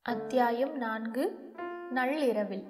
அத்தியாயம் நான்கு நள்ளிரவில்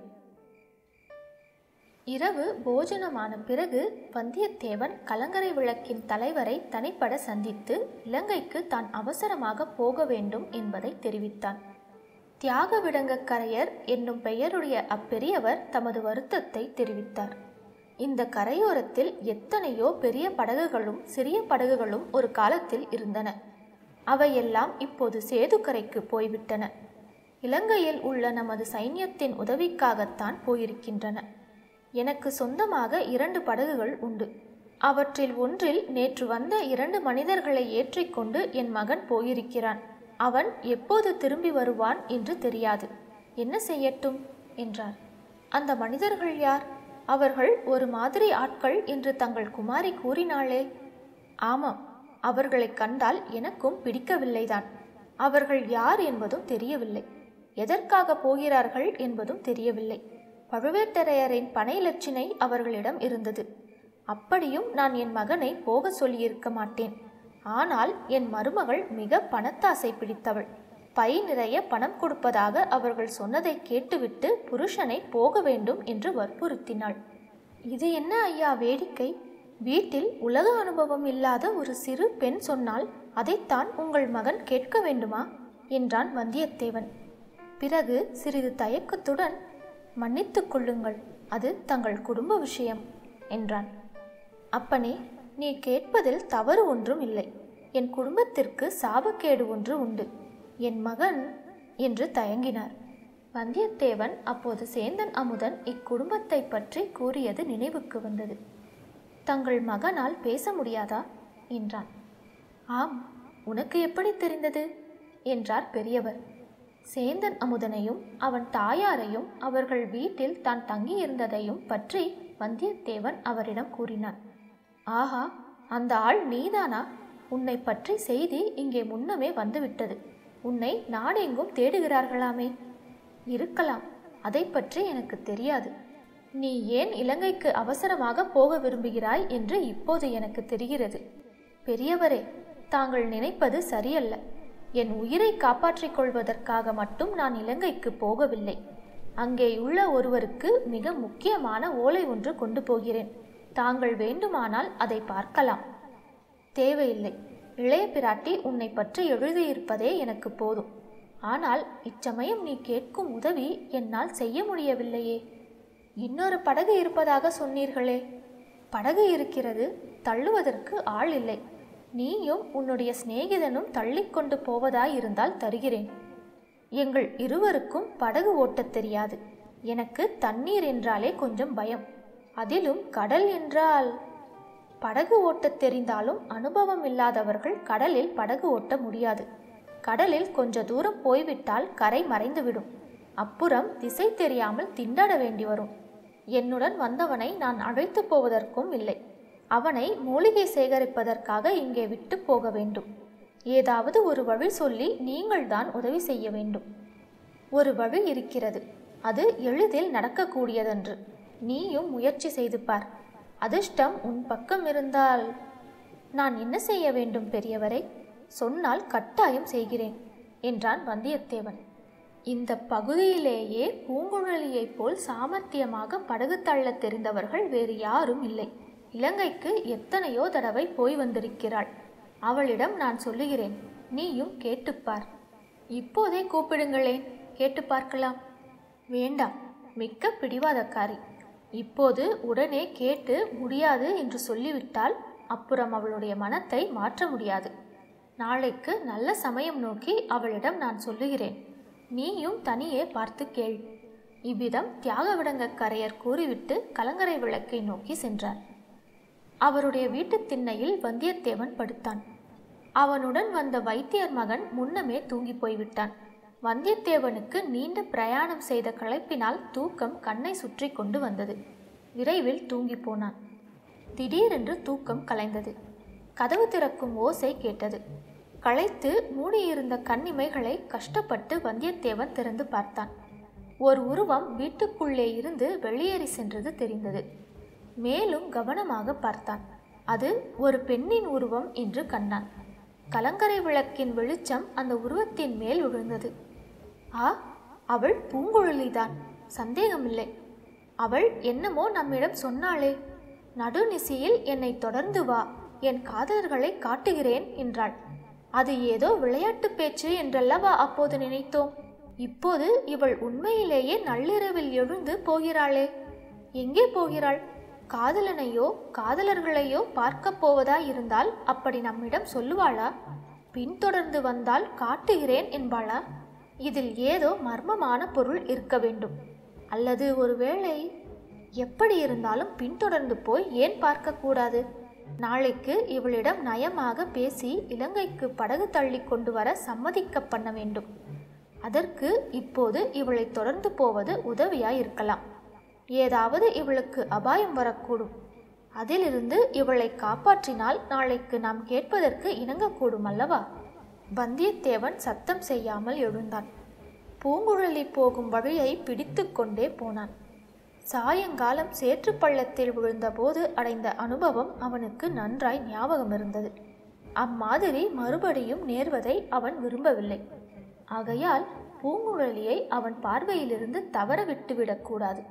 இரவு போஜனமான பிறகு வந்தியத்தேவன் கலங்கரை விளக்கின் தலைவரை தனிப்பட சந்தித்து இலங்கைக்கு தான் அவசரமாக போக வேண்டும் என்பதை தெரிவித்தான் தியாக விடங்கக்கரையர் என்னும் பெயருடைய அப்பெரியவர் தமது வருத்தத்தை தெரிவித்தார் இந்த கரையோரத்தில் எத்தனையோ பெரிய படகுகளும் சிறிய படகுகளும் ஒரு காலத்தில் இருந்தன அவையெல்லாம் இப்போது சேதுக்கரைக்கு போய்விட்டன இலங்கையில் உள்ள நமது சைன்யத்தின் உதவிக்காகத்தான் போயிருக்கின்றன எனக்கு சொந்தமாக இரண்டு படகுகள் உண்டு அவற்றில் ஒன்றில் நேற்று வந்த இரண்டு மனிதர்களை ஏற்றிக்கொண்டு என் மகன் போயிருக்கிறான் அவன் எப்போது திரும்பி வருவான் என்று தெரியாது என்ன செய்யட்டும் என்றார் அந்த மனிதர்கள் யார் அவர்கள் ஒரு மாதிரி ஆட்கள் என்று தங்கள் குமாரி கூறினாளே ஆமாம் அவர்களைக் கண்டால் எனக்கும் பிடிக்கவில்லைதான் அவர்கள் யார் என்பதும் தெரியவில்லை எதற்காக போகிறார்கள் என்பதும் தெரியவில்லை பழுவேட்டரையரின் பனை லட்சினை அவர்களிடம் இருந்தது அப்படியும் நான் என் மகனை போக சொல்லியிருக்க மாட்டேன் ஆனால் என் மருமகள் மிக பணத்தாசை பிடித்தவள் பை நிறைய பணம் கொடுப்பதாக அவர்கள் சொன்னதை கேட்டுவிட்டு புருஷனை போக வேண்டும் என்று வற்புறுத்தினாள் இது என்ன ஐயா வேடிக்கை வீட்டில் உலக அனுபவம் இல்லாத ஒரு சிறு பெண் சொன்னால் அதைத்தான் உங்கள் மகன் கேட்க வேண்டுமா என்றான் வந்தியத்தேவன் பிறகு சிறிது தயக்கத்துடன் மன்னித்துக் கொள்ளுங்கள் அது தங்கள் குடும்ப விஷயம் என்றான் அப்பனே நீ கேட்பதில் தவறு ஒன்றும் இல்லை என் குடும்பத்திற்கு சாபக்கேடு ஒன்று உண்டு என் மகன் என்று தயங்கினார் வந்தியத்தேவன் அப்போது சேந்தன் அமுதன் இக்குடும்பத்தை பற்றி கூறியது நினைவுக்கு வந்தது தங்கள் மகனால் பேச முடியாதா என்றான் ஆம் உனக்கு எப்படி தெரிந்தது என்றார் பெரியவர் சேந்தன் அமுதனையும் அவன் தாயாரையும் அவர்கள் வீட்டில் தான் தங்கியிருந்ததையும் பற்றி வந்தியத்தேவன் அவரிடம் கூறினான் ஆஹா அந்த ஆள் நீதானா உன்னை பற்றி செய்தி இங்கே முன்னமே வந்துவிட்டது உன்னை நாடெங்கும் தேடுகிறார்களாமே இருக்கலாம் அதை பற்றி எனக்கு தெரியாது நீ ஏன் இலங்கைக்கு அவசரமாக போக விரும்புகிறாய் என்று இப்போது எனக்கு தெரிகிறது பெரியவரே தாங்கள் நினைப்பது சரியல்ல என் உயிரை காப்பாற்றிக் கொள்வதற்காக மட்டும் நான் இலங்கைக்கு போகவில்லை அங்கேயுள்ள ஒருவருக்கு மிக முக்கியமான ஓலை ஒன்று கொண்டு போகிறேன் தாங்கள் வேண்டுமானால் அதை பார்க்கலாம் தேவையில்லை இளைய பிராட்டி உன்னை பற்றி எழுதியிருப்பதே எனக்கு போதும் ஆனால் இச்சமயம் நீ கேட்கும் உதவி என்னால் செய்ய முடியவில்லையே இன்னொரு படகு இருப்பதாக சொன்னீர்களே படகு இருக்கிறது தள்ளுவதற்கு ஆள் இல்லை நீயும் உன்னுடைய சிநேகிதனும் தள்ளிக்கொண்டு போவதாயிருந்தால் தருகிறேன் எங்கள் இருவருக்கும் படகு ஓட்டத் தெரியாது எனக்கு தண்ணீர் என்றாலே கொஞ்சம் பயம் அதிலும் கடல் என்றால் படகு ஓட்டத் தெரிந்தாலும் அனுபவம் இல்லாதவர்கள் கடலில் படகு ஓட்ட முடியாது கடலில் கொஞ்ச தூரம் போய்விட்டால் கரை மறைந்துவிடும் அப்புறம் திசை தெரியாமல் திண்டாட வேண்டி வரும் என்னுடன் வந்தவனை நான் அழைத்து போவதற்கும் இல்லை அவனை மூலிகை சேகரிப்பதற்காக இங்கே விட்டு போக வேண்டும் ஏதாவது ஒரு வழி சொல்லி நீங்கள்தான் உதவி செய்ய வேண்டும் ஒரு வழி இருக்கிறது அது எளிதில் நடக்கக்கூடியதன்று நீயும் முயற்சி செய்து பார் அதிர்ஷ்டம் உன் பக்கம் இருந்தால் நான் என்ன செய்ய வேண்டும் பெரியவரை சொன்னால் கட்டாயம் செய்கிறேன் என்றான் வந்தியத்தேவன் இந்த பகுதியிலேயே பூங்குழலியைப் போல் சாமர்த்தியமாக படகு தள்ளத் தெரிந்தவர்கள் வேறு யாரும் இல்லை இலங்கைக்கு எத்தனையோ தடவை போய் வந்திருக்கிறாள் அவளிடம் நான் சொல்லுகிறேன் நீயும் கேட்டுப்பார் இப்போதே கூப்பிடுங்களேன் கேட்டு பார்க்கலாம் வேண்டாம் மிக்க பிடிவாதக்காரி இப்போது உடனே கேட்டு முடியாது என்று சொல்லிவிட்டால் அப்புறம் அவளுடைய மனத்தை மாற்ற முடியாது நாளைக்கு நல்ல சமயம் நோக்கி அவளிடம் நான் சொல்லுகிறேன் நீயும் தனியே பார்த்து கேள் இவ்விதம் தியாகவிடங்கக்கரையர் கூறிவிட்டு கலங்கரை விளக்கை நோக்கி சென்றார் அவருடைய வீட்டுத் திண்ணையில் வந்தியத்தேவன் படுத்தான் அவனுடன் வந்த வைத்தியர் மகன் முன்னமே தூங்கி போய்விட்டான் வந்தியத்தேவனுக்கு நீண்ட பிரயாணம் செய்த களைப்பினால் தூக்கம் கண்ணை சுற்றி கொண்டு வந்தது விரைவில் தூங்கி போனான் திடீரென்று தூக்கம் கலைந்தது கதவு திறக்கும் ஓசை கேட்டது களைத்து மூடியிருந்த கண்ணிமைகளை கஷ்டப்பட்டு வந்தியத்தேவன் திறந்து பார்த்தான் ஒரு உருவம் வீட்டுக்குள்ளே இருந்து வெளியேறி சென்றது தெரிந்தது மேலும் கவனமாக பார்த்தான் அது ஒரு பெண்ணின் உருவம் என்று கண்டான் கலங்கரை விளக்கின் வெளிச்சம் அந்த உருவத்தின் மேல் விழுந்தது ஆ அவள் பூங்குழலிதான் சந்தேகமில்லை அவள் என்னமோ நம்மிடம் சொன்னாளே நடுநிசியில் என்னை தொடர்ந்து வா என் காதலர்களை காட்டுகிறேன் என்றாள் அது ஏதோ விளையாட்டு பேச்சு என்றல்லவா அப்போது நினைத்தோம் இப்போது இவள் உண்மையிலேயே நள்ளிரவில் எழுந்து போகிறாளே எங்கே போகிறாள் காதலனையோ காதலர்களையோ பார்க்கப் போவதா இருந்தால் அப்படி நம்மிடம் சொல்லுவாளா பின்தொடர்ந்து வந்தால் காட்டுகிறேன் என்பாளா இதில் ஏதோ மர்மமான பொருள் இருக்க வேண்டும் அல்லது ஒருவேளை எப்படி இருந்தாலும் பின்தொடர்ந்து போய் ஏன் பார்க்கக்கூடாது நாளைக்கு இவளிடம் நயமாக பேசி இலங்கைக்கு படகு தள்ளி கொண்டு வர சம்மதிக்க பண்ண வேண்டும் அதற்கு இப்போது இவளை தொடர்ந்து போவது உதவியாய் இருக்கலாம் ஏதாவது இவளுக்கு அபாயம் வரக்கூடும் அதிலிருந்து இவளை காப்பாற்றினால் நாளைக்கு நாம் கேட்பதற்கு இணங்கக்கூடும் அல்லவா வந்தியத்தேவன் சத்தம் செய்யாமல் எழுந்தான் பூங்குழலி போகும் வழியை பிடித்து கொண்டே போனான் சாயங்காலம் சேற்று பள்ளத்தில் விழுந்தபோது அடைந்த அனுபவம் அவனுக்கு நன்றாய் ஞாபகம் இருந்தது அம்மாதிரி மறுபடியும் நேர்வதை அவன் விரும்பவில்லை ஆகையால் பூங்குழலியை அவன் பார்வையிலிருந்து தவற விட்டுவிடக்கூடாது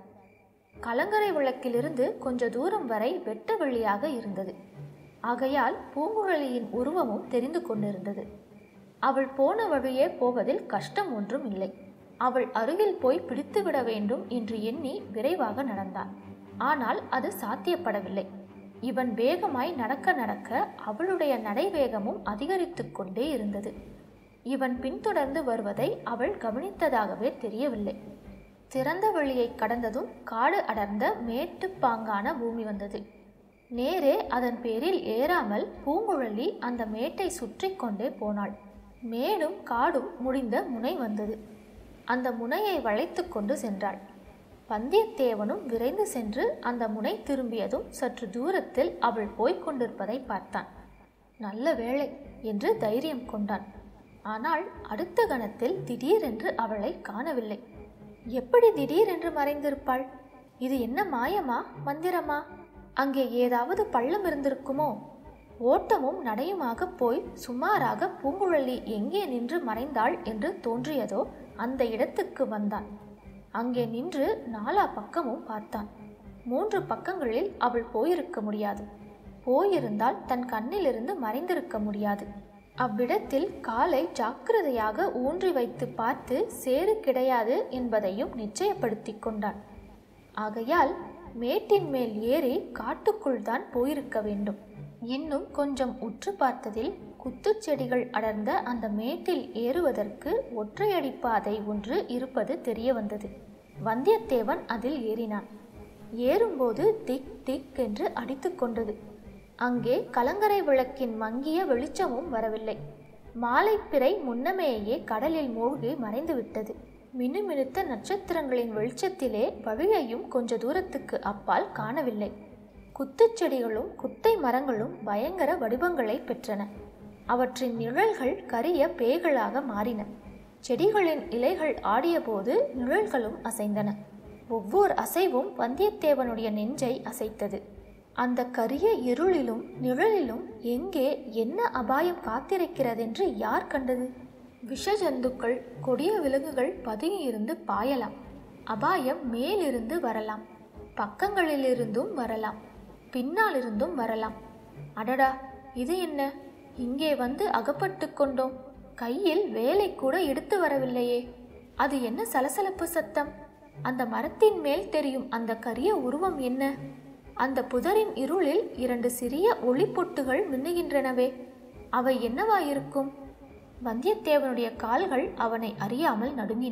கலங்கரை விளக்கிலிருந்து கொஞ்ச தூரம் வரை வெட்ட வெளியாக இருந்தது ஆகையால் பூங்குழலியின் உருவமும் தெரிந்து கொண்டிருந்தது அவள் போன வழியே போவதில் கஷ்டம் ஒன்றும் இல்லை அவள் அருகில் போய் பிடித்துவிட வேண்டும் என்று எண்ணி விரைவாக நடந்தான் ஆனால் அது சாத்தியப்படவில்லை இவன் வேகமாய் நடக்க நடக்க அவளுடைய நடைவேகமும் அதிகரித்து கொண்டே இருந்தது இவன் பின்தொடர்ந்து வருவதை அவள் கவனித்ததாகவே தெரியவில்லை திறந்த வழியை கடந்ததும் காடு அடர்ந்த மேட்டுப்பாங்கான பூமி வந்தது நேரே அதன் பேரில் ஏறாமல் பூங்குழலி அந்த மேட்டை சுற்றி கொண்டே போனாள் மேடும் காடும் முடிந்த முனை வந்தது அந்த முனையை வளைத்து கொண்டு சென்றாள் வந்தியத்தேவனும் விரைந்து சென்று அந்த முனை திரும்பியதும் சற்று தூரத்தில் அவள் போய்க் கொண்டிருப்பதை பார்த்தான் நல்ல வேளை என்று தைரியம் கொண்டான் ஆனால் அடுத்த கணத்தில் திடீரென்று அவளை காணவில்லை எப்படி திடீரென்று மறைந்திருப்பாள் இது என்ன மாயமா மந்திரமா அங்கே ஏதாவது பள்ளம் இருந்திருக்குமோ ஓட்டமும் நடையுமாக போய் சுமாராக பூங்குழலி எங்கே நின்று மறைந்தாள் என்று தோன்றியதோ அந்த இடத்துக்கு வந்தான் அங்கே நின்று நாலா பக்கமும் பார்த்தான் மூன்று பக்கங்களில் அவள் போயிருக்க முடியாது போயிருந்தால் தன் கண்ணிலிருந்து மறைந்திருக்க முடியாது அவ்விடத்தில் காலை ஜாக்கிரதையாக ஊன்றி வைத்து பார்த்து சேறு கிடையாது என்பதையும் நிச்சயப்படுத்தி கொண்டான் ஆகையால் மேட்டின் மேல் ஏறி காட்டுக்குள் தான் போயிருக்க வேண்டும் இன்னும் கொஞ்சம் உற்று பார்த்ததில் குத்துச் செடிகள் அடர்ந்த அந்த மேட்டில் ஏறுவதற்கு ஒற்றையடி பாதை ஒன்று இருப்பது தெரிய வந்தது வந்தியத்தேவன் அதில் ஏறினான் ஏறும்போது திக் திக் என்று அடித்து கொண்டது அங்கே கலங்கரை விளக்கின் மங்கிய வெளிச்சமும் வரவில்லை மாலைப்பிறை முன்னமேயே கடலில் மூழ்கி மறைந்துவிட்டது மினுமினுத்த நட்சத்திரங்களின் வெளிச்சத்திலே வழியையும் கொஞ்ச தூரத்துக்கு அப்பால் காணவில்லை குத்துச்செடிகளும் குட்டை மரங்களும் பயங்கர வடிவங்களை பெற்றன அவற்றின் நிழல்கள் கரிய பேய்களாக மாறின செடிகளின் இலைகள் ஆடியபோது நிழல்களும் அசைந்தன ஒவ்வொரு அசைவும் வந்தியத்தேவனுடைய நெஞ்சை அசைத்தது அந்த கரிய இருளிலும் நிழலிலும் எங்கே என்ன அபாயம் காத்திருக்கிறதென்று யார் கண்டது விஷ ஜந்துக்கள் கொடிய விலங்குகள் பதுங்கியிருந்து பாயலாம் அபாயம் மேலிருந்து வரலாம் பக்கங்களிலிருந்தும் வரலாம் பின்னாலிருந்தும் வரலாம் அடடா இது என்ன இங்கே வந்து அகப்பட்டு கொண்டோம் கையில் வேலை கூட எடுத்து வரவில்லையே அது என்ன சலசலப்பு சத்தம் அந்த மரத்தின் மேல் தெரியும் அந்த கரிய உருவம் என்ன அந்த புதரின் இருளில் இரண்டு சிறிய ஒளிப்பொட்டுகள் மின்னுகின்றனவே அவை என்னவாயிருக்கும் வந்தியத்தேவனுடைய கால்கள் அவனை அறியாமல் நடுங்கின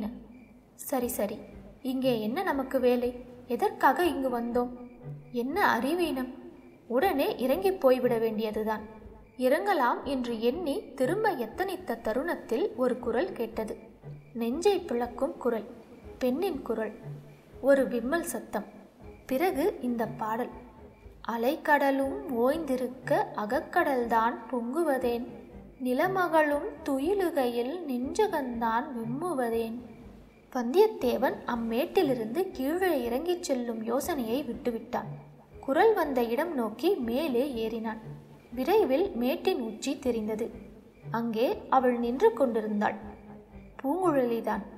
சரி சரி இங்கே என்ன நமக்கு வேலை எதற்காக இங்கு வந்தோம் என்ன அறிவீனம் உடனே இறங்கி போய்விட வேண்டியதுதான் இறங்கலாம் என்று எண்ணி திரும்ப எத்தனித்த தருணத்தில் ஒரு குரல் கேட்டது நெஞ்சை பிளக்கும் குரல் பெண்ணின் குரல் ஒரு விம்மல் சத்தம் பிறகு இந்த பாடல் அலைக்கடலும் ஓய்ந்திருக்க அகக்கடல்தான் பொங்குவதேன் நிலமகளும் துயிலுகையில் நெஞ்சகந்தான் விம்முவதேன் வந்தியத்தேவன் அம்மேட்டிலிருந்து கீழே இறங்கிச் செல்லும் யோசனையை விட்டுவிட்டான் குரல் வந்த இடம் நோக்கி மேலே ஏறினான் விரைவில் மேட்டின் உச்சி தெரிந்தது அங்கே அவள் நின்று கொண்டிருந்தாள் பூங்குழலிதான்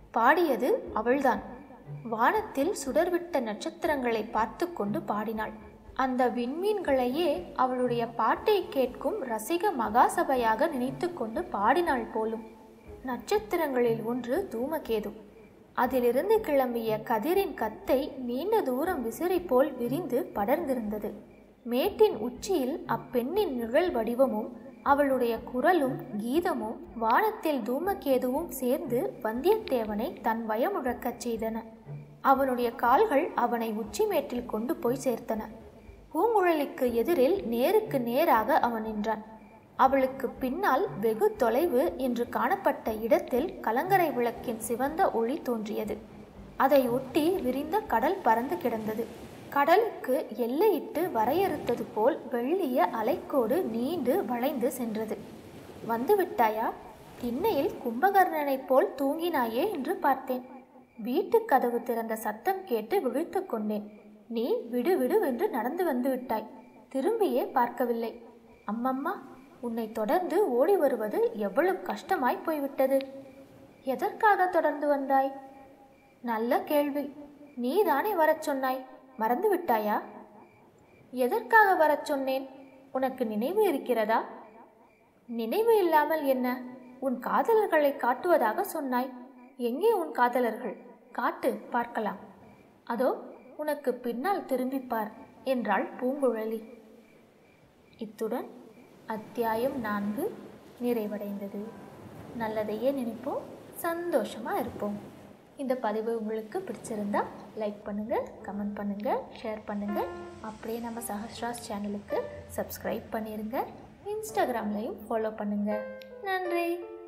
பாடியது அவள்தான் வானத்தில் சுடர்விட்ட நட்சத்திரங்களை பார்த்து கொண்டு பாடினாள் அந்த விண்மீன்களையே அவளுடைய பாட்டை கேட்கும் ரசிக மகாசபையாக நினைத்து கொண்டு பாடினாள் போலும் நட்சத்திரங்களில் ஒன்று தூமகேது அதிலிருந்து கிளம்பிய கதிரின் கத்தை நீண்ட தூரம் விசிறி போல் விரிந்து படர்ந்திருந்தது மேட்டின் உச்சியில் அப்பெண்ணின் நிழல் வடிவமும் அவளுடைய குரலும் கீதமும் வானத்தில் தூமகேதுவும் சேர்ந்து வந்தியத்தேவனை தன் வயமுழக்கச் செய்தன அவனுடைய கால்கள் அவனை உச்சிமேட்டில் கொண்டு போய் சேர்த்தன பூங்குழலிக்கு எதிரில் நேருக்கு நேராக அவன் நின்றான் அவளுக்கு பின்னால் வெகு தொலைவு என்று காணப்பட்ட இடத்தில் கலங்கரை விளக்கின் சிவந்த ஒளி தோன்றியது அதை ஒட்டி விரிந்த கடல் பறந்து கிடந்தது கடலுக்கு எல்லையிட்டு வரையறுத்தது போல் வெள்ளிய அலைக்கோடு நீண்டு வளைந்து சென்றது வந்து விட்டாயா திண்ணையில் கும்பகர்ணனைப் போல் தூங்கினாயே என்று பார்த்தேன் வீட்டுக் கதவு திறந்த சத்தம் கேட்டு விழித்து கொண்டேன் நீ விடு விடுவென்று நடந்து வந்து விட்டாய் திரும்பியே பார்க்கவில்லை அம்மம்மா உன்னை தொடர்ந்து ஓடி வருவது எவ்வளவு கஷ்டமாய் போய்விட்டது எதற்காக தொடர்ந்து வந்தாய் நல்ல கேள்வி நீதானே வரச் சொன்னாய் மறந்து விட்டாயா எதற்காக வரச் சொன்னேன் உனக்கு நினைவு இருக்கிறதா நினைவு இல்லாமல் என்ன உன் காதலர்களை காட்டுவதாக சொன்னாய் எங்கே உன் காதலர்கள் காட்டு பார்க்கலாம் அதோ உனக்கு பின்னால் திரும்பிப்பார் என்றாள் பூங்குழலி இத்துடன் அத்தியாயம் நான்கு நிறைவடைந்தது நல்லதையே நினைப்போம் சந்தோஷமாக இருப்போம் இந்த பதிவு உங்களுக்கு பிடிச்சிருந்தா லைக் பண்ணுங்கள் கமெண்ட் பண்ணுங்கள் ஷேர் பண்ணுங்கள் அப்படியே நம்ம சஹஸ்ராஸ் சேனலுக்கு சப்ஸ்கிரைப் பண்ணிடுங்க இன்ஸ்டாகிராம்லையும் ஃபாலோ பண்ணுங்கள் நன்றி